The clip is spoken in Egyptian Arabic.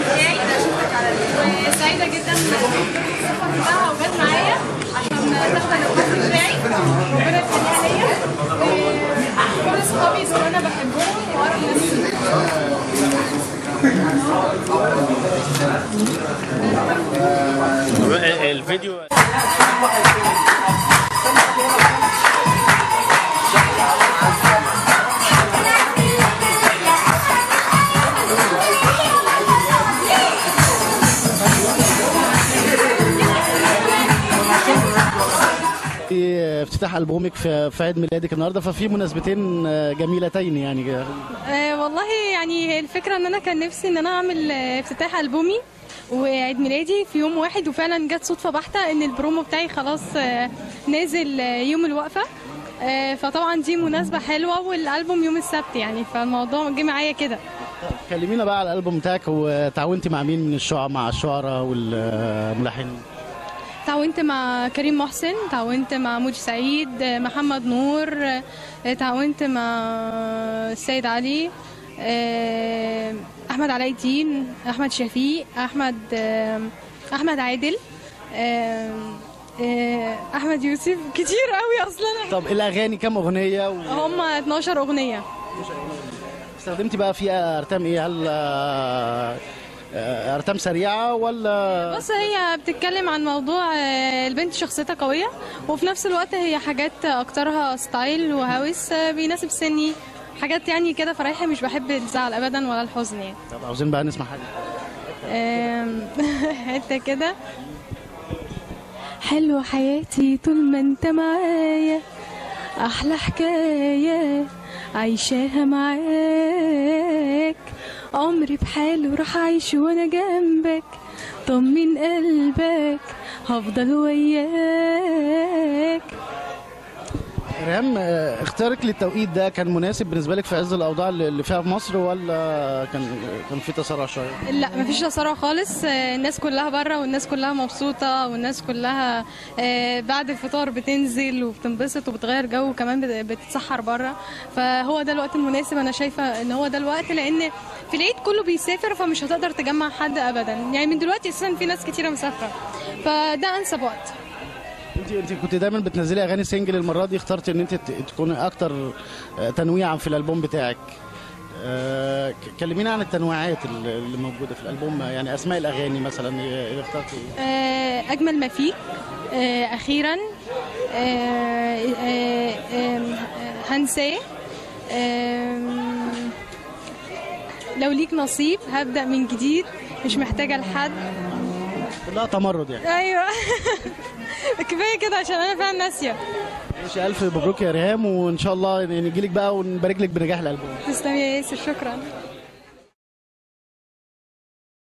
بتاعي وسعيده جدا بالسفر بتاعها وجت معايا عشان تاخد الباسبور بتاعي ربنا يخليها ليا وكل صحابي اللي انا بحبهم واقرب ناس الفيديو في افتتاح البومك في في عيد ميلادك النهارده ففي مناسبتين جميلتين يعني آه والله يعني هي الفكره ان انا كان نفسي ان انا اعمل آه، افتتاح البومي وعيد ميلادي في يوم واحد وفعلا جت صدفه بحته ان البرومو بتاعي خلاص آه، نازل آه، يوم الوقفه آه، فطبعا دي مناسبه حلوه والالبوم يوم السبت يعني فالموضوع جه معايا كده كلمينا بقى على الالبوم بتاعك وتعاونتي مع مين من الشعراء مع الشعراء والملحنين تعاونت مع كريم محسن تعاونت مع موجي سعيد آه، محمد نور آه، تعاونت مع السيد علي آه، احمد علاء الدين احمد شفيق احمد آه، احمد عادل آه، آه، احمد يوسف كتير قوي اصلا طب الاغاني كام اغنيه هم 12 اغنيه واستخدمتي بقى فيها ارتام ايه هل آه، آه، ارتام سريعه ولا بص هي بتتكلم عن موضوع آه، البنت شخصيتها قوية وفي نفس الوقت هي حاجات أكترها ستايل وهوس آه، بيناسب سني حاجات يعني كده فرايحة مش بحب الزعل أبدا ولا الحزن يعني طب عاوزين بقى نسمع حاجه آم، حتة كده حلوة حياتي طول ما انت معايا أحلى حكاية عايشاها معاك عمري بحاله راح أعيش وأنا جنبك طمن قلبك هفضل وياك ريهام آه، اختيارك للتوقيت ده كان مناسب بالنسبه لك في عز الاوضاع اللي اللي فيها في مصر ولا كان كان في تسارع شويه لا مفيش تسارع خالص آه، الناس كلها بره والناس كلها مبسوطة والناس كلها آه، بعد الفطار بتنزل وبتنبسط وبتغير جو وكمان بت- بتتسحر بره فهو ده الوقت المناسب انا شايفة ان هو ده الوقت لان في العيد كله بيسافر فمش هتقدر تجمع حد ابدا يعني من دلوقتي اساسا في ناس كتيرة مسافرة فده انسب وقت انت انت كنت دايما بتنزلي اغاني سنجل المره دي اخترت ان انت ت- تكوني اكتر آه، تنويعا في الالبوم بتاعك آه، ك- كلمينا عن التنويعات اللي اللي موجوده في الالبوم يعني اسماء الاغاني مثلا ايه اللي اخترتي ايه آه، أجمل ما فيك آه، أخيرا آه، آه، آم، آه، هنساه آم، لو ليك نصيب هبدأ من جديد مش محتاجة لحد كلها تمرد يعني أيوة كفاية كده عشان أنا فعلا ناسية ماشي الف مبروك يا ريهام وان شاء الله نجي لك بقى ونبارك لك بنجاح الالبوم تسلمي يا ياسر شكرا